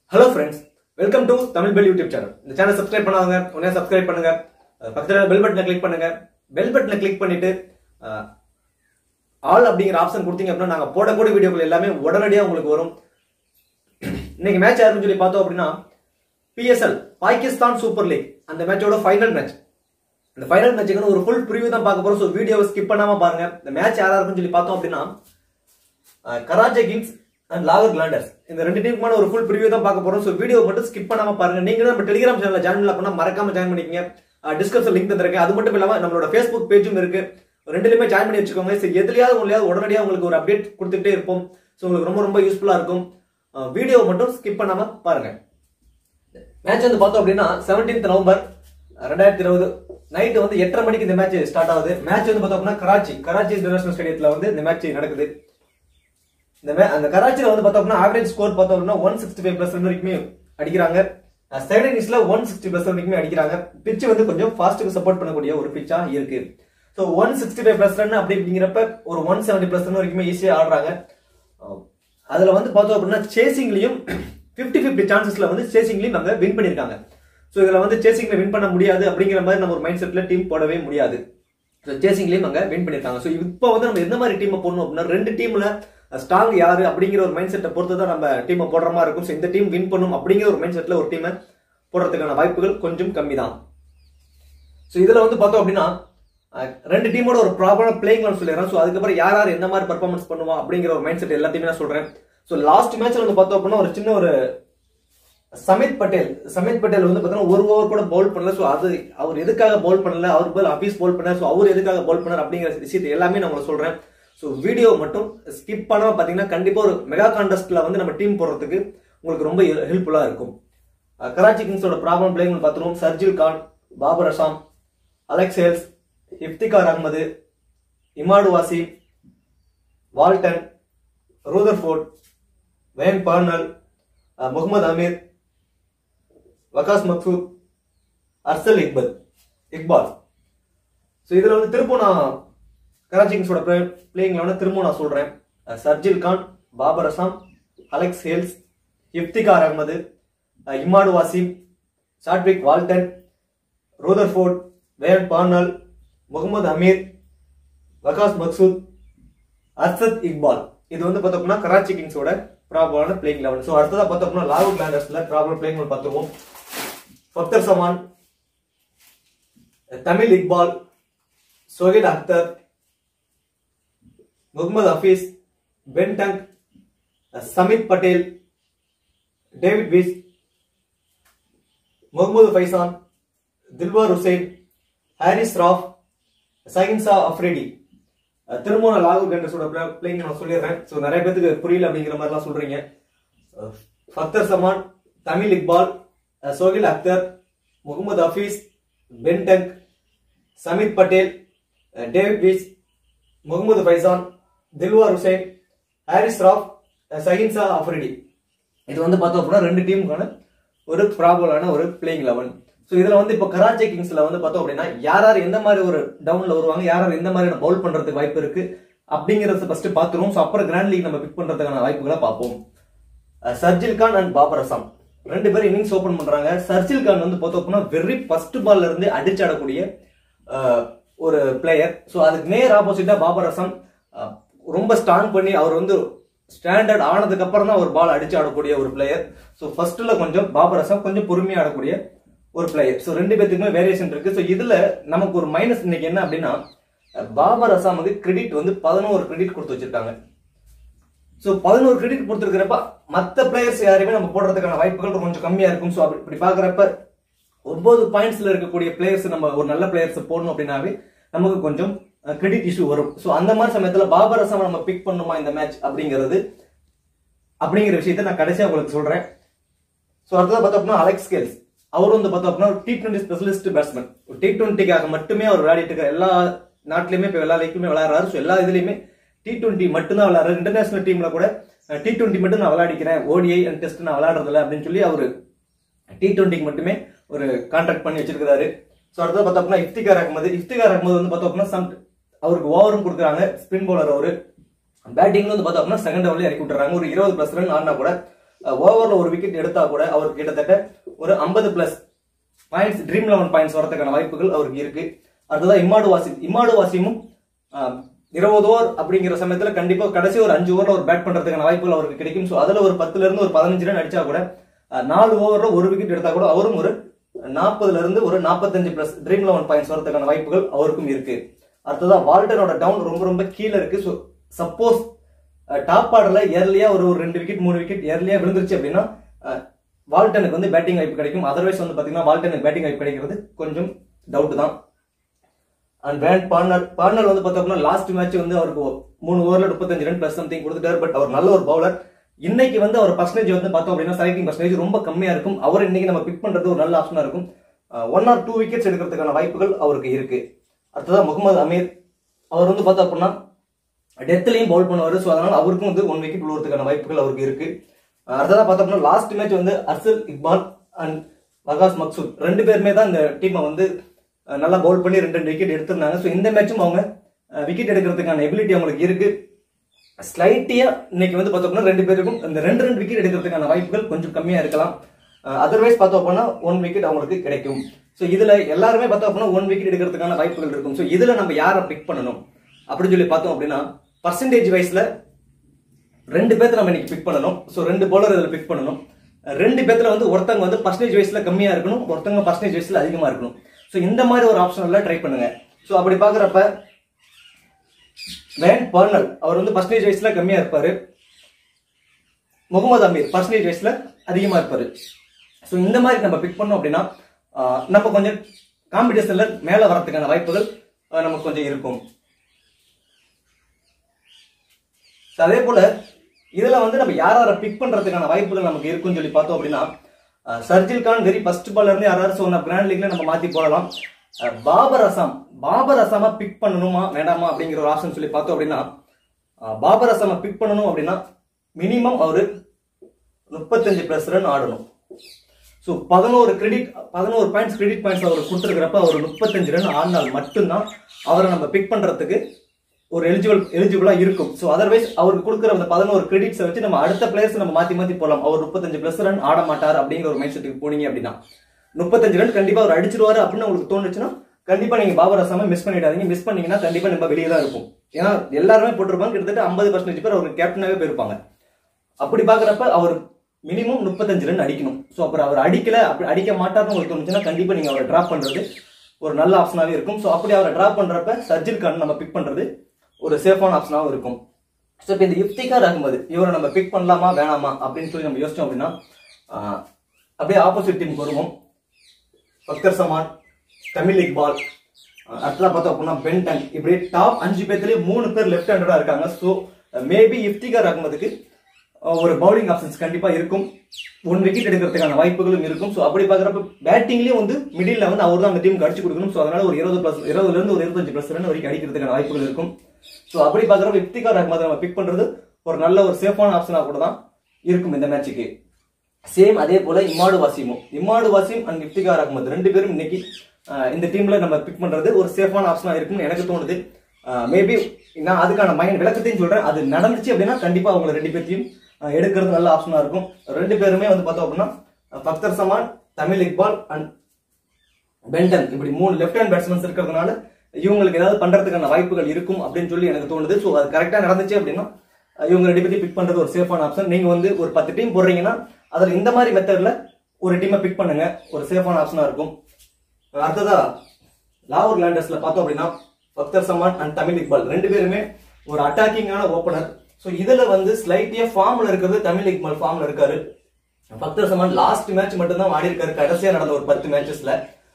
hello friends welcome to Tamil bell YouTube channel இந்த channel subscribe பண்ணாதவங்க உடனே சப்ஸ்கிரைப் பண்ணுங்க அஹ் பக்கத்துல பெல் பட்டனை கிளிக் பண்ணுங்க பெல் பட்டனை கிளிக் பண்ணிட்டு ஆல் அப்படிங்கிற ஆப்ஷன் கொடுத்தீங்க அப்படின்னா நாங்க போடக்கூடிய வீடியோக்கள் எல்லாமே உடனடியாக உங்களுக்கு வரும் இன்னைக்கு மேட்ச் யாருன்னு சொல்லி பார்த்தோம் அப்படின்னா பிஎஸ்எல் பாகிஸ்தான் சூப்பர் லீக் அந்த மேட்சோட ஃபைனல் மேட்ச் இந்த ஃபைனல் மேட்சுக்கு ஒரு ஃபுல் ப்ரிவியூ தான் பார்க்க போறோம் ஸோ வீடியோவை ஸ்கிப் பண்ணாம பாருங்க இந்த மேட்ச் யாரா இருக்குன்னு சொல்லி பார்த்தோம் அப்படின்னா அஹ் கராச்சே கிங்ஸ் அண்ட் லாகர் கிளாண்டர்ஸ் இந்த ரெண்டு டீமுக்கான ஒரு ஃபுல் ப்ரிவியூ தான் பார்க்க போறோம் ஸோ வீடியோ மட்டும் ஸ்கிப் பண்ணாம பாருங்க நீங்களும் நம்ம டெலிகிராம் சேனல்ல ஜாயின் பண்ணல அப்படின்னா மறக்காம ஜாயின் பண்ணிக்கங்க டிஸ்கிரிப்ஷன் லிங்க் தந்திருக்கேன் அது மட்டும் இல்லாம நம்மளோட ஃபேஸ்புக் பேஜும் இருக்கு ரெண்டுலயுமே ஜாயின் பண்ணி வச்சுக்கோங்க ஸோ எதுலயாவது உங்களையாவது உடனடியாக உங்களுக்கு ஒரு அப்டேட் கொடுத்துட்டே இருப்போம் ஸோ உங்களுக்கு ரொம்ப ரொம்ப யூஸ்ஃபுல்லா இருக்கும் வீடியோ மட்டும் ஸ்கிப் பண்ணாம பாருங்க மேட்ச் வந்து பார்த்தோம் அப்படின்னா 17th நவம்பர் ரெண்டாயிரத்தி இருபது நைட்டு வந்து எட்டரை மணிக்கு இந்த மேட்ச் ஸ்டார்ட் ஆகுது மேட்ச் வந்து பார்த்தோம் அப்படின்னா கராச்சி கராச்சி இன்டர்நேஷனல் ஸ்டேடியத்தில் வந்து இந்த மேட்ச் நடக்குது இந்த மே- அந்த கராச்சியில் வந்து பார்த்தோம் அப்படின்னா ஆவரேஜ் ஸ்கோர் பார்த்தோம் அப்படின்னா ஒன் சிக்ஸ்டி ஃபைவ் பிளஸ் வரைக்குமே அடிக்கிறாங்க செகண்ட் இன்னிங்ஸ்ல ஒன் சிக்ஸ்டி பிளஸ் வரைக்குமே அடிக்கிறாங்க பிட்ச் வந்து கொஞ்சம் ஃபாஸ்ட்டுக்கு சப்போர்ட் பண்ணக்கூடிய ஒரு பிச்சா இருக்கு so one sixty five plus run அப்படி அப்படிங்கிறப்ப ஒரு ஒன் செவன்டி பிளஸ் ரன் வரைக்குமே ஈஸியாக ஆடுறாங்க அஹ் அதுல வந்து பார்த்தோம் அப்படின்னா சேசிங்லயும் 50 50 சான்சஸ்ல வந்து சேசிங்லயும் நம்ம வின் பண்ணிருக்காங்க ஸோ இதுல வந்து சேசிங்ல வின் பண்ண முடியாது அப்படிங்கிற மாதிரி நம்ம ஒரு மைண்ட் செட்ல டீம் போடவே முடியாது ஸோ சேசிங்லயும் அங்க வின் பண்ணிருக்காங்க ஸோ இப்போ வந்து நம்ம எந்த மாதிரி டீமை போடணும் அப்படின்னா ரெண்டு டீம்ல ஸ்ட்ராங் யாரு அப்படிங்கிற ஒரு மைண்ட் செட்டை பொறுத்து தான் நம்ம டீமை போடுற மாதிரி இருக்கும் ஸோ இந்த டீம் வின் பண்ணும் அப்படிங்கிற ஒரு மைண்ட் செட்ல ஒரு டீமை போடுறதுக்கான வாய்ப்புகள் கொஞ்சம் கம்மி தான் ஸோ இதுல வந்து பார்த்தோம் அப்படின்னா அஹ், ரெண்டு டீமோட ஒரு ப்ராப்ளம் பிளேயிங் சொல்லிடுறேன் ஸோ அதுக்கப்புறம் யார் யார் எந்த மாதிரி பர்ஃபார்மன்ஸ் பண்ணுவா அப்படிங்கிற ஒரு மைண்ட் செட் எல்லாத்தையுமே நான் சொல்றேன் ஸோ லாஸ்ட் மேட்ச்ல வந்து பார்த்தோம் அப்படின்னா ஒரு சின்ன ஒரு சமித் பட்டேல் சமித் பட்டேல் வந்து பார்த்தீங்கன்னா ஒரு ஓவர் கூட பவுல் பண்ணல ஸோ அது அவர் எதுக்காக பவுல் பண்ணல அவர் பதில் அபீஸ் பவுல் பண்ணார் ஸோ அவர் எதுக்காக பவுல் பண்ணார் அப்படிங்கிற விஷயத்தை எல்லாமே நான் உங்களுக்கு சொல்றேன் ஸோ வீடியோ மட்டும் ஸ்கிப் பண்ணாம பார்த்தீங்கன்னா கண்டிப்பா ஒரு மெகா கான்டெஸ்ட்ல வந்து நம்ம டீம் போடுறதுக்கு உங்களுக்கு ரொம்ப ஹெல்ப்ஃபுல்லா இருக்கும் அஹ் கராச்சி கிங்ஸோட ப்ராப்ளம் பிளேயிங் பார்த்துருவோம் Sharjeel Khan Babar Azam Alex Hales Iftikhar Ahmed Imad Wasim Walton Rutherford Wayne Parnell அஹ் முகமது அமீர் வகாஸ் மக்சூத் அர்சல் இக்பல் இக்பால் ஸோ இதில் வந்து திரும்ப நான் கராச்சி கிங்ஸோட பிளேயிங்ல வந்து திரும்ப நான் சொல்றேன் அஹ் சர்ஜில் கான் பாபர் அசாம் அலெக்ஸ் ஹேல்ஸ் இஃப்திகார் அகமது அஹ் இமாடு Wasim Chadwick Walton Rutherford Wayne Parnell Mohammed Amir Waqas Maqsood Arshad Iqbal இது வந்து பார்த்தோம்னா கராச்சி கிங்ஸோட ப்ராபலான பிளேயிங் லெவன் ஸோ அடுத்ததா பார்த்தோம்னா லாகூர் லேண்டர்ஸ்ல ப்ராபலம் பிளேயிங் பார்த்துருவோம் ஃபக்தர் சமான் Tamim Iqbal சோஹில் Akhtar Mohammed Hafiz pen tongue Samit Patel David விஸ் முகமது ஃபைசான் தில்வார் ஹுசைன் ஹாரிஸ் ராஃப் சகின்சா அஃப்ரேடி அஹ் திரும்ப நான் லாகூர் கண்டர்ஸோட பிளேயிங் நான் சொல்லிடுறேன் ஸோ நிறைய பேத்துக்கு புரியல அப்படிங்கிற மாதிரிலாம் சொல்றீங்க அஹ் ஃபக்தர் சமான் தமிழ் இக்பால் அஹ் சோஹில் அக்தர் முகமது ஹஃபீஸ் பென்டக் சமித் பட்டேல் அஹ் David beach Mohammed Faizan தில்வார் Hussain Harris rough அஹ் சஹின்சா அஃப்ரிடி இது வந்து பார்த்தோம் அப்படின்னா ரெண்டு டீமுக்கான ஒரு ப்ராபலான ஒரு பிளேயிங் லெவன் ஸோ இதுல வந்து இப்போ கராச்சி கிங்ஸ்ல வந்து பார்த்தோம் அப்படின்னா யார் யார் எந்த மாதிரி ஒரு டவுன்ல வருவாங்க யார் யார் எந்த மாதிரி பவுல் பண்றதுக்கு வாய்ப்பு இருக்கு அப்படிங்கறத ஃபர்ஸ்ட் பார்த்துருவோம் ஸோ அப்புறம் கிராண்ட் லீக் நம்ம பிக் பண்றதுக்கான வாய்ப்புகளை பார்ப்போம் அஹ் சர்ஜில் கான் அண்ட் பாபர் அசாம் ரெண்டு பேரும் இன்னிங்ஸ் ஓபன் பண்றாங்க சர்ஜில் கான் வந்து பார்த்தோம் அப்படின்னா வெரி ஃபர்ஸ்ட் பால்ல இருந்து அடிச்சு ஆடக்கூடிய அஹ், ஒரு பிளேயர் ஸோ அதுக்கு நேர் ஆப்போசிட்டா பாபர் அசாம் அஹ், ரொம்ப ஸ்ட்ராங் பண்ணி அவர் வந்து ஸ்டாண்டர்ட் ஆனதுக்கு அப்புறம் தான் ஒரு பால் அடிச்சு ஆடக்கூடிய ஒரு பிளேயர் ஸோ ஃபர்ஸ்ட்ல கொஞ்சம் பாபர் அசாம் கொஞ்சம் பொறுமையா ஆடக்கூடிய ஒரு பிளேயர் ஸோ ரெண்டு பேத்துக்குமே வேரியேஷன் இருக்கு ஸோ இதுல நமக்கு ஒரு மைனஸ் இன்னைக்கு என்ன அப்படின்னா அஹ், பாபர் அசாமுக்கு கிரெடிட் வந்து பதினோரு கிரெடிட் கொடுத்து வச்சிருக்காங்க ஸோ பதினோரு கிரெடிட் கொடுத்துருக்கிறப்ப மற்ற பிளேயர்ஸ் யாரையுமே நம்ம போடுறதுக்கான வாய்ப்புகள் கொஞ்சம் கம்மியா இருக்கும் ஸோ அப்படி இப்படி பாக்குறப்ப ஒன்பது பாயிண்ட்ஸ்ல இருக்கக்கூடிய பிளேயர்ஸ் நம்ம ஒரு நல்ல பிளேயர்ஸ் போடணும் அப்படின்னாவே நமக்கு கொஞ்சம் கிரெடிட் இஷ்யூ வரும் ஸோ அந்த மாதிரி சமயத்துல பாபர் அசாம் நம்ம பிக் பண்ணுமா இந்த மேட்ச் அப்படிங்கிறது அப்படிங்கிற விஷயத்தை நான் கடைசியா உங்களுக்கு சொல்றேன் ஸோ அடுத்தது பார்த்தோம்னா அலெக்ஸ் கேல்ஸ் அவர் வந்து பார்த்தோம் அப்படின்னா T twenty specialist batsman T டுவெண்ட்டிக்காக மட்டுமே அவர் விளையாடிட்டு இருக்க எல்லா நாட்டிலையுமே இப்போ எல்லா லீக்குமே விளையாடுறாரு ஸோ எல்லா இதுலையுமே டி டுவெண்ட்டி மட்டும்தான் விளையாடுறாரு இன்டர்நேஷனல் டீம்ல கூட டி டுவெண்ட்டி மட்டும் நான் விளையாடிக்கிறேன் ஓடிஐ அண்ட் டெஸ்ட் நான் விளையாடுறதில்ல அப்படின்னு சொல்லி அவர் டி டுவெண்ட்டிக்கு மட்டுமே ஒரு கான்ட்ராக்ட் பண்ணி வச்சிருக்காரு ஸோ அடுத்தது பார்த்தோம்னா இஃப்திகார் அகமது இஃப்திகார் அகமது வந்து பார்த்தோம் அப்படின்னா some- அவருக்கு ஓவரும் கொடுக்குறாங்க ஸ்பின் பவுலர் அவரு பேட்டிங்ல வந்து பார்த்தோம் அப்படின்னா செகண்ட் ஓவர்ல இறக்கி விட்டுறாங்க ஒரு இருபது பிளஸ் ரன் ஆடினா கூட ஓவர்ல ஒரு விக்கெட் எடுத்தா கூட அவருக்கு கிட்டத்தட்ட ஒரு 50 plus points dream eleven points வரதுக்கான வாய்ப்புகள் அவருக்கு இருக்கு அடுத்ததான் இம்மாடு வாசிம் இம்மாடு வாசிமும் ஆஹ், இருபது ஓவர் அப்படிங்கிற சமயத்துல கண்டிப்பா கடைசி ஒரு அஞ்சு ஓவர்ல ஒரு பேட் பண்றதுக்கான வாய்ப்புகள் அவருக்கு கிடைக்கும் ஸோ அதுல ஒரு பத்துல இருந்து ஒரு பதினஞ்சு ரன் அடிச்சா கூட ஆஹ், நாலு ஓவர்ல ஒரு விக்கெட் எடுத்தா கூட அவரும் ஒரு நாற்பதுல இருந்து ஒரு நாற்பத்தஞ்சு பிளஸ் ட்ரீம் லெவன் பாயிண்ட்ஸ் வரதுக்கான வாய்ப்புகள் அவருக்கும் இருக்கு அடுத்ததா வால்டனோட டவுன் ரொம்ப ரொம்ப கீழே இருக்கு ஸோ சப்போஸ் டாப் ஆர்டர்ல ஏர்லியா ஒரு ஒரு ரெண்டு விக்கெட் மூணு விக்கெட் ஏர்லியா விழுந்துருச்சு அப்படின்னா அஹ், வால்டனுக்கு வந்து பேட்டிங் வாய்ப்பு கிடைக்கும் அதர்வைஸ் வந்து பாத்தீங்கன்னா வால்டனுக்கு பேட்டிங் வாய்ப்பு கிடைக்கிறது கொஞ்சம் டவுட் தான் அண்ட் வேன் பார்னர் பார்னர் வந்து பார்த்தோம்னா லாஸ்ட் மேட்ச் வந்து அவருக்கு மூணு ஓவர்ல முப்பத்தஞ்சு ரன் பிளஸ் சம்திங் கொடுத்துட்டாரு பட் அவர் நல்ல ஒரு பவுலர் இன்னைக்கு வந்து அவர் பர்சன்டேஜ் வந்து பார்த்தோம் அப்படின்னா செலக்டிங் பர்சன்டேஜ் ரொம்ப கம்மியா இருக்கும் அவர் இன்னைக்கு நம்ம பிக் பண்றது ஒரு நல்ல ஆப்ஷனா இருக்கும் ஒன் ஆர் டூ விக்கெட்ஸ் எடுக்கிறதுக்கான வாய்ப்புகள் அவருக்கு இருக்கு அடுத்ததா முகமது அமீர் அவர் வந்து பார்த்தோம் அப்படின்னா டெத்லையும் பவுல் பண்ணுவாரு ஸோ அதனால அவருக்கும் வந்து ஒன் விக்கெட் விழுவதுக்கான வாய்ப்புகள் அவருக்கு இருக்கு அஹ் அடுத்ததா பார்த்தோம்னா லாஸ்ட் மேட்ச் வந்து அர்சல் இக்பால் அண்ட் வகாஸ் மக்சூத் ரெண்டு பேருமே தான் இந்த டீமை வந்து அஹ், நல்லா பவுல் பண்ணி ரெண்டு ரெண்டு விக்கெட் எடுத்திருந்தாங்க ஸோ இந்த மேட்சும் அவங்க விக்கெட் எடுக்கிறதுக்கான எபிலிட்டி அவங்களுக்கு இருக்கு ஸ்லைட்டியா இன்னைக்கு வந்து பார்த்தோம்னா ரெண்டு பேருக்கும் இந்த ரெண்டு ரெண்டு விக்கெட் எடுக்கிறதுக்கான வாய்ப்புகள் கொஞ்சம் கம்மியா இருக்கலாம் அதர்வைஸ் பார்த்தோம் அப்படின்னா ஒன் விக்கெட் அவங்களுக்கு கிடைக்கும் ஸோ இதுல எல்லாருமே பார்த்தோம் அப்படின்னா ஒன் விக்கெட் எடுக்கிறதுக்கான வாய்ப்புகள் இருக்கும் ஸோ இதுல நம்ம யாரை பிக் பண்ணணும் அப்படின்னு சொல்லி பார்த்தோம் அப்படின்னா பர்சன்டேஜ் வைஸ்ல ரெண்டு பேர்த்த நம்ம இன்னைக்கு பிக் பண்ணணும் ஸோ ரெண்டு bowler இதில் பிக் பண்ணணும் ரெண்டு பேர்த்துல வந்து ஒருத்தங்க வந்து பர்சன்டேஜ் வைஸ்ல கம்மியா இருக்கணும் ஒருத்தங்க பர்சன்டேஜ் வைஸ்ல அதிகமா இருக்கணும் ஸோ இந்த மாதிரி ஒரு ஆப்ஷன் ட்ரை பண்ணுங்க ஸோ அப்படி பார்க்குறப்ப வேன் பர்னல் அவர் வந்து பர்சன்டேஜ் வைஸ்ல கம்மியா இருப்பாரு முகமது அமீர் பர்சன்டேஜ் வைஸ்ல அதிகமா இருப்பாரு ஸோ இந்த மாதிரி நம்ம பிக் பண்ணோம் அப்படின்னா ஆஹ், நம்ம கொஞ்சம் காம்படிஷன்ல மேல வரதுக்கான வாய்ப்புகள் ஆஹ், நமக்கு கொஞ்சம் இருக்கும் So, அதே போல இதுல வந்து நம்ம யார் யாரை பிக் பண்றதுக்கான வாய்ப்புகள் நமக்கு இருக்குன்னு சொல்லி பார்த்தோம் அப்படின்னா அஹ், சர்ஜில் கான் வெரி ஃபர்ஸ்ட் பால்ல இருந்து யாராவது சொன்ன கிராண்ட் லீக்ல நம்ம மாத்தி போடலாம் அஹ், பாபர் அசாம் பாபர் அசாம பிக் பண்ணணுமா வேண்டாமா அப்படிங்கிற ஒரு ஆப்ஷன் சொல்லி பார்த்தோம் அப்படின்னா அஹ், பாபர் அசாம பிக் பண்ணணும் அப்படின்னா மினிமம் அவரு முப்பத்தஞ்சு பிளஸ் ரன் ஆடணும் ஸோ பதினோரு கிரெடிட் பதினோரு பாயிண்ட்ஸ் கிரெடிட் பாயிண்ட்ஸ் அவர் கொடுத்துருக்கிறப்ப அவர் முப்பத்தஞ்சு ரன் ஆடினால் மட்டும்தான் அவரை நம்ம பிக் பண்றதுக்கு ஒரு எலிஜிபிள் எலிஜிபிளா இருக்கும் ஸோ அதர்வைஸ் அவருக்கு கொடுக்குற அந்த பதினோரு கிரெடிட்ஸை வச்சு நம்ம அடுத்த பிளேயர்ஸ் நம்ம மாத்தி மாத்தி போடலாம் அவர் முப்பத்தஞ்சு பிளஸ் ரன் ஆட மாட்டார் அப்படிங்கிற ஒரு மைண்ட் செட்டுக்கு போனீங்க அப்படின்னா முப்பத்தஞ்சு ரன் கண்டிப்பா அவர் அடிச்சிருவாரு அப்படின்னு உங்களுக்கு தோணுச்சுன்னா கண்டிப்பா நீங்க பாபர் அசாம மிஸ் பண்ணிடாதீங்க மிஸ் பண்ணீங்கன்னா கண்டிப்பா நம்ம வெளியே தான் இருப்போம் ஏன்னா எல்லாருமே போட்டிருப்பாங்க கிட்டத்தட்ட ஐம்பது பர்சன்டேஜ் பேர் அவர் கேப்டனாவே போயிருப்பாங்க அப்படி பாக்குறப்ப அவர் மினிமம் முப்பத்தஞ்சு ரன் அடிக்கணும் ஸோ அப்புறம் அவர் அடிக்கல அப்படி அடிக்க மாட்டார்னு உங்களுக்கு தோணுச்சுன்னா கண்டிப்பா நீங்க அவரை டிராப் பண்றது ஒரு நல்ல ஆப்ஷனாவே இருக்கும் ஸோ அப்படி அவரை டிராப் பண்றப்ப சர்ஜில் கான் நம்ம பிக் பண்றது ஒரு சேஃபான ஆப்ஷனாகவும் இருக்கும் ஸோ இப்போ இந்த இஃப்திகார் அகமது இவரை நம்ம பிக் பண்ணலாமா வேணாமா அப்படின்னு சொல்லி நம்ம யோசிச்சோம் அப்படின்னா ஆஹ், அப்படியே ஆப்போசிட் டீமுக்கு வருவோம் பக்தர் சமான் தமிழ் இக்பால் அஹ் அடுத்ததா பார்த்தோம் அப்படின்னா பென்டன் இப்படி டாப் அஞ்சு பேர்த்துலயே மூணு பேர் லெஃப்ட் ஹேண்டடா இருக்காங்க ஸோ மேபி இஃப்திகார் அகமதுக்கு அஹ், ஒரு பவுலிங் ஆப்ஷன்ஸ் கண்டிப்பா இருக்கும் ஒன் விக்கெட் எடுக்கிறதுக்கான வாய்ப்புகளும் இருக்கும் ஸோ அப்படி பார்க்குறப்ப பேட்டிங்லயும் வந்து மிடில் வந்து அவர் தான் அந்த டீமுக்கு அடிச்சு கொடுக்கணும் ஸோ அதனால ஒரு இருபது பிளஸ் இருபதுல இருந்து ஒரு இருபத்தஞ்சு பிளஸ் ரன் வரைக்கும் அடிக்கிறதுக்கான வாய்ப்புகள் இருக்கும் ஸோ அப்படி பார்க்குறப்ப இஃப்திகார் அகமது நம்ம பிக் பண்றது ஒரு நல்ல ஒரு சேஃபான ஆப்ஷனா கூட தான் இருக்கும் இந்த மேட்சுக்கு சேம் அதே போல இம்மாடு வாசிமும் இம்மாடு வாசிம் அண்ட் இஃப்திகார் அகமது ரெண்டு பேரும் இன்னைக்கு அஹ், இந்த டீம்ல நம்ம பிக் பண்றது ஒரு சேஃபான ஆப்ஷனா இருக்கும்னு எனக்கு தோணுது மேபி நான் அதுக்கான மைண்ட் விளக்கத்தையும் சொல்றேன் அது நடந்துச்சு அப்படின்னா கண்டிப்பா அவங்க ரெண்டு பேர்த்தையும் அஹ், எடுக்கிறது நல்ல ஆப்ஷனா இருக்கும் ரெண்டு பேருமே வந்து பார்த்தோம் அப்படின்னா அஹ், பக்தர் சமான் தமிழ் இக்பால் அண்ட் பென்டன் இப்படி மூணு லெஃப்ட் ஹேண்ட் பேட்ஸ்மேன்ஸ் இருக்கிறதுனால இவங்களுக்கு ஏதாவது பண்றதுக்கான வாய்ப்புகள் இருக்கும் அப்படின்னு சொல்லி எனக்கு தோணுது ஸோ அது கரெக்டா நடந்துச்சு அப்படின்னா அஹ் இவங்க ரெண்டு பேர்த்தையும் பிக் பண்றது ஒரு சேஃபான ஆப்ஷன் நீங்க வந்து ஒரு பத்து டீம் போடுறீங்கன்னா அதுல இந்த மாதிரி மெத்தட்ல ஒரு டீமை பிக் பண்ணுங்க ஒரு சேஃபான ஆப்ஷனா இருக்கும் அடுத்ததா லாகூர் லேண்டர்ஸ்ல பார்த்தோம் அப்படின்னா பக்தர் சமான் அண்ட் தமிழ் இக்பால் ரெண்டு பேருமே ஒரு அட்டாக்கிங்கான ஓப்பனர் ஸோ இதுல வந்து ஸ்லைட்டியா ஃபார்ம்ல இருக்கிறது தமிழ் இக்பால் ஃபார்ம்ல இருக்காரு பக்தர் சமான் லாஸ்ட் மேட்ச் மட்டும் தான் ஆடி இருக்காரு கடைசியா நடந்த ஒரு பத்து மேட்சஸ்ல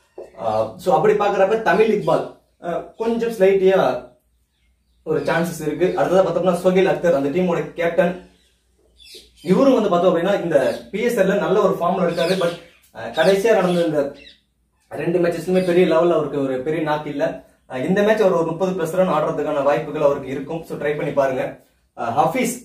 ஸோ அப்படி பாக்குறப்ப தமிழ் இக்பால் அஹ், கொஞ்சம் ஸ்லைட்டியா ஒரு சான்சஸ் இருக்கு அடுத்ததா பார்த்தோம்னா சோகில் அக்தர் அந்த டீமோட கேப்டன் இவரும் வந்து பார்த்தோம் அப்படின்னா இந்த பிஎஸ்எல்ல நல்ல ஒரு ஃபார்ம்ல இருக்காரு பட் கடைசியா நடந்த இந்த ரெண்டு மேட்சஸ்லுமே பெரிய லெவல்ல அவருக்கு ஒரு பெரிய நாக்கு இல்ல அஹ் இந்த மேட்ச் அவர் ஒரு முப்பது பிளஸ் ரன் ஆடுறதுக்கான வாய்ப்புகள் அவருக்கு இருக்கும் ஸோ ட்ரை பண்ணி பாருங்க அஹ் ஹஃபீஸ்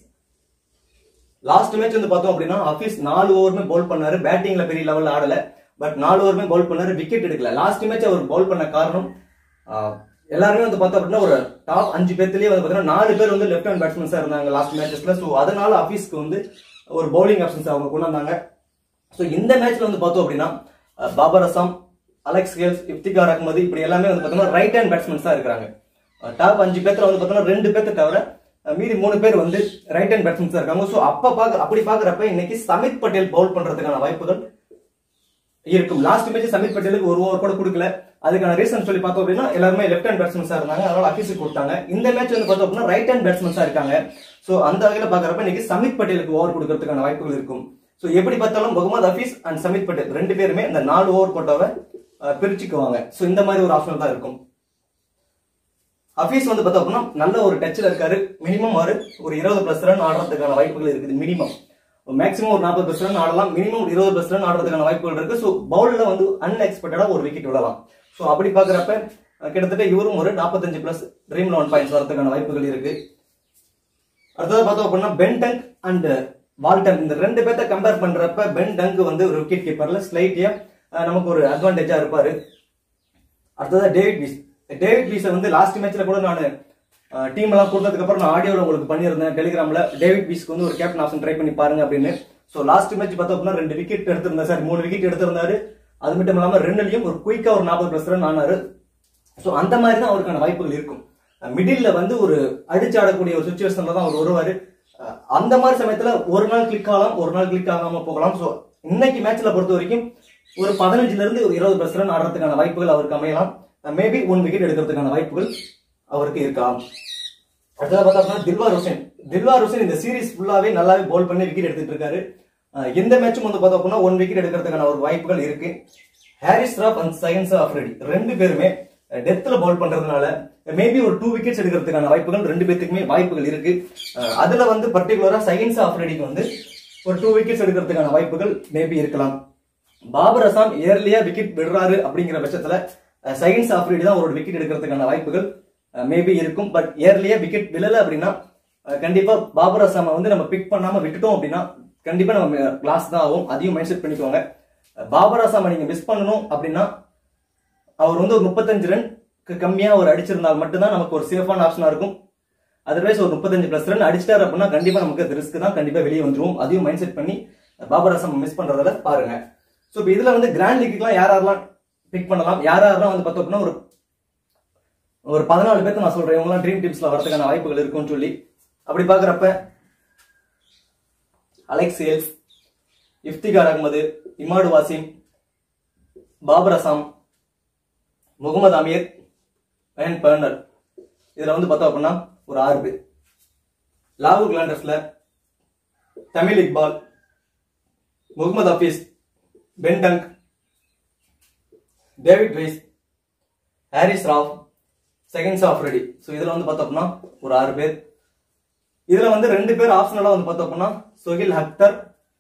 லாஸ்ட் மேட்ச் வந்து பார்த்தோம் அப்படின்னா ஹஃபீஸ் நாலு ஓவருமே பவுல் பண்ணாரு பேட்டிங்ல பெரிய லெவல்ல ஆடல பட் நாலு ஓவருமே பவுல் பண்ணாரு விக்கெட் எடுக்கல லாஸ்ட் மேட்ச் அவர் பவுல் பண்ண காரணம் ஆஹ், எல்லாருமே வந்து பார்த்தோம் அப்படின்னா ஒரு டாப் அஞ்சு பேர்த்துலயே வந்து பார்த்தீங்கன்னா நாலு பேர் வந்து லெஃப்ட் ஹேண்ட் பேட்ஸ்மேன்ஸா இருந்தாங்க லாஸ்ட் மேட்சஸ்ல ஸோ அதனால ஹஃபீஸ்க்கு வந்து ஒரு பவுலிங் ஆப்ஷன்ஸ் அவங்க கொண்டு வந்தாங்க ஸோ இந்த மேட்ச்ல வந்து பார்த்தோம் அப்படின்னா அஹ், பாபர் அசாம் அலெக்ஸ் கேல்ஸ் இப்திகார் அகமது இப்படி எல்லாமே வந்து பார்த்தோம்னா ரைட் ஹேண்ட் பேட்ஸ்மேன்ஸ் தான் இருக்கிறாங்க டாப் அஞ்சு பேர்த்துல வந்து பார்த்தோம்னா ரெண்டு பேர்த்த தவிர அஹ், மீதி மூணு பேர் வந்து ரைட் ஹேண்ட் பேட்ஸ்மேன்ஸ் தான் இருக்காங்க ஸோ அப்ப பாக்க அப்படி பாக்குறப்ப இன்னைக்கு சமித் பட்டேல் பவுல் பண்றதுக்கான வாய்ப்புகள் இருக்கும் லாஸ்ட் மேட்ச் சமித் பட்டேலுக்கு ஒரு ஓவர் கூட கொடுக்கல அதுக்கான ரீசன் சொல்லி பார்த்தோம் அப்படின்னா எல்லாருமே லெஃப்ட் ஹேண்ட் பேட்ஸ்மேன்ஸா இருந்தாங்க அதனால அபிசி கொடுத்தாங்க இந்த மேட்ச் வந்து பார்த்தோம் அப்படின்னா ரைட் ஹேண்ட் பேட்ஸ்மேன்ஸா இருக்காங்க சோ அந்த வகையில பாக்குறப்ப இன்னைக்கு சமித் பட்டேலுக்கு ஓவர் கொடுக்கறதுக்கான வாய்ப்புகள் இருக்கும் சோ எப்படி பார்த்தாலும் முகமது ஹபீஸ் அண்ட் சமித் பட்டேல் ரெண்டு பேருமே இந்த நாலு ஓவர் கோட்டாவை அஹ், பிரிச்சுக்குவாங்க சோ இந்த மாதிரி ஒரு ஆப்ஷன் தான் இருக்கும் ஹபீஸ் வந்து பார்த்தோம் அப்படின்னா நல்ல ஒரு டச்ல இருக்காரு மினிமம் ஒரு ஒரு இருபது பிளஸ் ரன் ஆடுறதுக்கான வாய்ப்புகள் இருக்குது மினிமம் மேக்ஸிமம் ஒரு நாற்பது பிளஸ் ரன் ஆடலாம் மினிமம் ஒரு இருபது பிளஸ் ரன் ஆடுறதுக்கான வாய்ப்புகள் இருக்கு ஸோ பவுல்ல வந்து அன்எக்ஸ்பெக்டடா ஒரு விக்கெட் விடலாம் ஸோ அப்படி பாக்குறப்ப அஹ், கிட்டத்தட்ட இவரும் ஒரு நாற்பத்தஞ்சு பிளஸ் ட்ரீம் லெவன் பாயிண்ட்ஸ் வரதுக்கான வாய்ப்புகள் இருக்கு அடுத்தது பார்த்தோம் அப்படின்னா பென்டங் அண்ட் வால்டன் இந்த ரெண்டு பேர்த்த கம்பேர் பண்றப்ப பென் டங்க் வந்து ஒரு விக்கெட் கீப்பர்ல ஸ்லைட்டியா நமக்கு ஒரு அட்வான்டேஜா இருப்பாரு அடுத்தது டேவிட் பீஸ் டேவிட் பீஸை வந்து லாஸ்ட் மேட்ச்ல கூட நான் டீம் எல்லாம் கொடுத்ததுக்கு அப்புறம் நான் ஆடியோல உங்களுக்கு பண்ணியிருந்தேன் டெலிகிராம்ல டேவிட் பீஸ்க்கு வந்து ஒரு கேப்டன் ஆப்ஷன் ட்ரை பண்ணி பாருங்க அப்படின்னு ஸோ லாஸ்ட் மேட்ச் பார்த்தோம் அப்படின்னா ரெண்டு விக்கெட் எடுத்திருந்தாரு சார் மூணு விக்கெட் எடுத்திருந்தாரு அது மட்டும் இல்லாம ரெண்டுலயும் ஒரு குயிக்கா ஒரு நாற்பது பிளஸ் ரன் ஆனாரு ஸோ அந்த மாதிரி தான் அவருக்கான வாய்ப்புகள் இருக்கும் மிடில்ல வந்து ஒரு அடிச்சு ஆடக்கூடிய ஒரு சுச்சுவேஷன்ல தான் அவர் வருவாரு அஹ் அந்த மாதிரி சமயத்துல ஒரு நாள் கிளிக் ஆகலாம் ஒரு நாள் கிளிக் ஆகாம போகலாம் ஸோ இன்னைக்கு மேட்ச்ல பொறுத்த வரைக்கும் ஒரு பதினஞ்சுல இருந்து ஒரு இருபது பிளஸ் ரன் ஆடுறதுக்கான வாய்ப்புகள் அவருக்கு அமையலாம் மேபி ஒன் விக்கெட் எடுக்கிறதுக்கான வாய்ப்புகள் அவருக்கு இருக்கலாம் அடுத்ததா பார்த்தோம்னா தில்வார் ஹுசேன் தில்வார் ஹுசேன் இந்த சீரிஸ் ஃபுல்லாவே நல்லாவே பவுல் பண்ணி விக்கெட் எடுத்துட்டு இருக்காரு அஹ் எந்த மேட்சும் வந்து பார்த்தோம் அப்படின்னா ஒன் விக்கெட் எடுக்கிறதுக்கான ஒரு வாய்ப்புகள் இருக்கு ஹாரிஸ் ராப் அண்ட் சயன்ஸ் ஆஃப்ரெடி ரெண்டு பேருமே டெத்ல பவுல் பண்றதுனால மேபி ஒரு டூ விக்கெட்ஸ் எடுக்கிறதுக்கான வாய்ப்புகள் ரெண்டு பேத்துக்குமே வாய்ப்புகள் இருக்கு அஹ் அதுல வந்து பர்டிகுலரா சயின்ஸ் ஆஃப்ரெடிக்கு வந்து ஒரு டூ விக்கெட்ஸ் எடுக்கிறதுக்கான வாய்ப்புகள் மேபி இருக்கலாம் பாபர் அசாம் ஏர்லியா விக்கெட் விடுறாரு அப்படிங்கிற பட்சத்துல சயின்ஸ் ஆஃப்ரெடி தான் ஒரு விக்கெட் எடுக்கிறதுக்கான வாய்ப்புகள் மேபி இருக்கும் பட் ஏர்லியா விக்கெட் விழல அப்படின்னா அஹ் கண்டிப்பா பாபர் அசாமை வந்து நம்ம பிக் பண்ணாம விட்டுட்டோம் அப்படின்னா கண்டிப்பா நம்ம கிளாஸ் தான் ஆகும் அதையும் மைண்ட் செட் பண்ணிக்கோங்க அஹ் பாபர் அசாமை நீங்க மிஸ் பண்ணணும் அப்படின்னா அவர் வந்து ஒரு முப்பத்தஞ்சு ரன்க்கு கம்மியா அவர் அடிச்சிருந்தால் மட்டும்தான் நமக்கு ஒரு சேஃபான ஆப்ஷனா இருக்கும் அதர்வைஸ் ஒரு முப்பத்தஞ்சு பிளஸ் ரன் அடிச்சிட்டாரு அப்படின்னா கண்டிப்பா நமக்கு அது ரிஸ்க் தான் கண்டிப்பா வெளியே வந்துருவோம் அதையும் மைண்ட் செட் பண்ணி பாபர் அசாம் மிஸ் பண்றதுல பாருங்க ஸோ இப்போ இதுல வந்து கிராண்ட் லீக்குலாம் யார் யாரெல்லாம் பிக் பண்ணலாம் யார் யாரெல்லாம் வந்து பார்த்தோம் அப்படின்னா ஒரு ஒரு பதினாலு பேர்த்து நான் சொல்றேன் இவங்கலாம் ட்ரீம் டீம்ஸ்ல வரதுக்கான வாய்ப்புகள் இருக்கும்னு சொல்லி அப்படி பாக்குறப்ப Alex Hales Iftikhar Ahmed Imad Wasim Babar Azam Mohammad Amir Wayne Parnell இதுல வந்து பார்த்தோம் அப்படின்னா ஒரு ஆறு பேர் லாகூர் கிளாண்டர்ஸ்ல Tamim Iqbal Mohammad Hafeez Ben Dunk David Wiese Haris Rauf செகண்ட்ஸ் ஆஃப் ரெடி ஸோ இதுல வந்து பார்த்தோம் அப்படின்னா ஒரு ஆறு பேர் இதுல வந்து ரெண்டு பேர் ஆப்ஷனலா வந்து பார்த்தோம் அப்படின்னா சொஹில் ஹக்தர்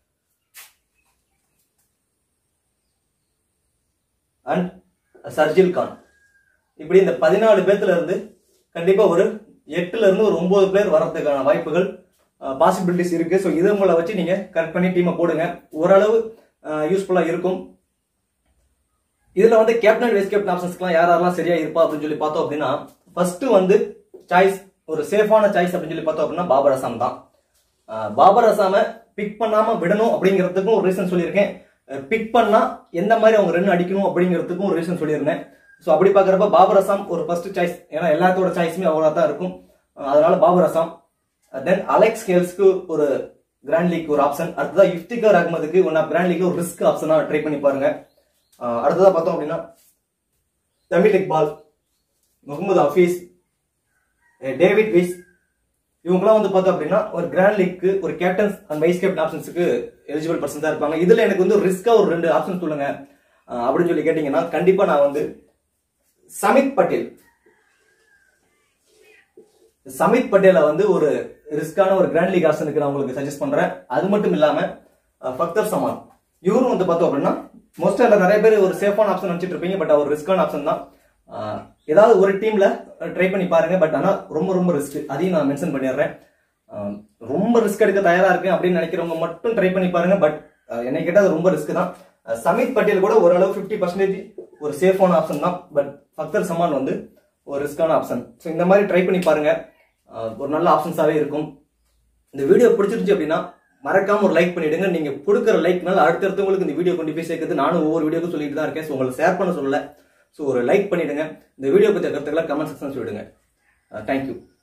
அண்ட் சர்ஜில் கான் இப்படி இந்த பதினாலு பேர்த்துல இருந்து கண்டிப்பா ஒரு எட்டுல இருந்து ஒரு ஒன்பது பேர் வரதுக்கான வாய்ப்புகள் பாசிபிலிட்டிஸ் இருக்கு ஸோ இது உங்களை வச்சு நீங்க கரெக்ட் பண்ணி டீமை போடுங்க ஓரளவு யூஸ்ஃபுல்லா இருக்கும் இதுல வந்து கேப்டன் வைஸ் கேப்டன் ஆப்ஷன்ஸ்க்குலாம் யார் யாரெல்லாம் சரியா இருப்பா அப்படின்னு சொல்லி பார்த்தோம் அப்படின்னா ஃபர்ஸ்ட் வந்து சாய்ஸ் ஒரு சேஃபான சாய்ஸ் அப்படின்னு சொல்லி பார்த்தோம் அப்படின்னா பாபர் அசாம் தான் அஹ் பாபர் அசாம பிக் பண்ணாம விடணும் அப்படிங்கிறதுக்கும் ஒரு ரீசன் சொல்லியிருக்கேன் பிக் பண்ணா எந்த மாதிரி அவங்க ரன் அடிக்கணும் அப்படிங்கிறதுக்கும் ஒரு ரீசன் சொல்லியிருந்தேன் ஸோ அப்படி பார்க்குறப்ப பாபர் அசாம் ஒரு ஃபர்ஸ்ட் சாய்ஸ் ஏன்னா எல்லாத்தோட சாய்ஸுமே அவ்வளோ தான் இருக்கும் அஹ் அதனால பாபர் அசாம் தென் அலெக்ஸ் கேல்ஸ்க்கு ஒரு கிராண்ட் லீக் ஒரு ஆப்ஷன் அடுத்ததா இஃப்திகர் அகமதுக்கு ஒன் ஆஃப் கிராண்ட் லீக் ஒரு ரிஸ்க் ஆப்ஷனா ட்ரை பண்ணி பாருங்க அஹ் அடுத்ததா பார்த்தோம் அப்படின்னா தமிழ் இக்பால் முகமது ஹஃபீஸ் அஹ் டேவிட் விஸ் இவங்கலாம் வந்து பார்த்தோம் அப்படின்னா ஒரு கிராண்ட் லீக்கு ஒரு கேப்டன்ஸ் அண்ட் வைஸ் கேப்டன் ஆப்ஷன்ஸுக்கு எலிஜிபிள் பர்சன் தான் இருப்பாங்க இதுல எனக்கு வந்து ரிஸ்கா ஒரு ரெண்டு ஆப்ஷன் சொல்லுங்க அஹ் அப்படின்னு சொல்லி கேட்டீங்கன்னா கண்டிப்பா நான் வந்து சமித் பட்டேல் சமித் பட்டேலை வந்து ஒரு ரிஸ்கான ஒரு கிராண்ட் லீக் ஆப்ஷனுக்கு நான் உங்களுக்கு சஜஸ்ட் பண்றேன் அது மட்டும் இல்லாம அஹ், ஃபக்தர் சமான் இவரும் வந்து பார்த்தோம் அப்படின்னா மோஸ்டா இல்ல நிறைய பேர் ஒரு சேஃபான ஆப்ஷன் நினைச்சிட்டு இருப்பீங்க பட் அவர் ரிஸ்கான ஆப்ஷன் தான் அஹ், ஏதாவது ஒரு டீம்ல ட்ரை பண்ணி பாருங்க பட் ஆனா ரொம்ப ரொம்ப ரிஸ்க் அதையும் நான் மென்ஷன் பண்ணிடுறேன் அஹ், ரொம்ப ரிஸ்க் எடுக்க தயாரா இருக்கேன் அப்படின்னு நினைக்கிறவங்க மட்டும் ட்ரை பண்ணி பாருங்க பட் என்னை கேட்டா அது ரொம்ப ரிஸ்க் தான் அஹ், சமித் பட்டேல் கூட ஓரளவு ஃபிஃப்டி பர்சன்டேஜ் ஒரு சேஃபான ஆப்ஷன் தான் பட் ஃபக்தர் சமான் வந்து ஒரு ரிஸ்கான ஆப்ஷன் ஸோ இந்த மாதிரி ட்ரை பண்ணி பாருங்க அஹ், ஒரு நல்ல ஆப்ஷன்ஸாவே இருக்கும் இந்த வீடியோ பிடிச்சிருந்துச்சு அப்படின்னா மறக்காம ஒரு லைக் பண்ணிடுங்க நீங்க கொடுக்குற லைக்னால அடுத்தடுத்தவங்களுக்கு இந்த வீடியோ கொண்டு போய் சேர்க்குது நானும் ஒவ்வொரு வீடியோக்கும் சொல்லிட்டு தான் இருக்கேன் ஸோ உங்களை ஷேர் பண்ண சொல்லல ஸோ ஒரு லைக் பண்ணிடுங்க இந்த வீடியோ பற்றிய கருத்துக்களை கமெண்ட் செக்ஷன் சொல்லிடுங்க தேங்க்யூ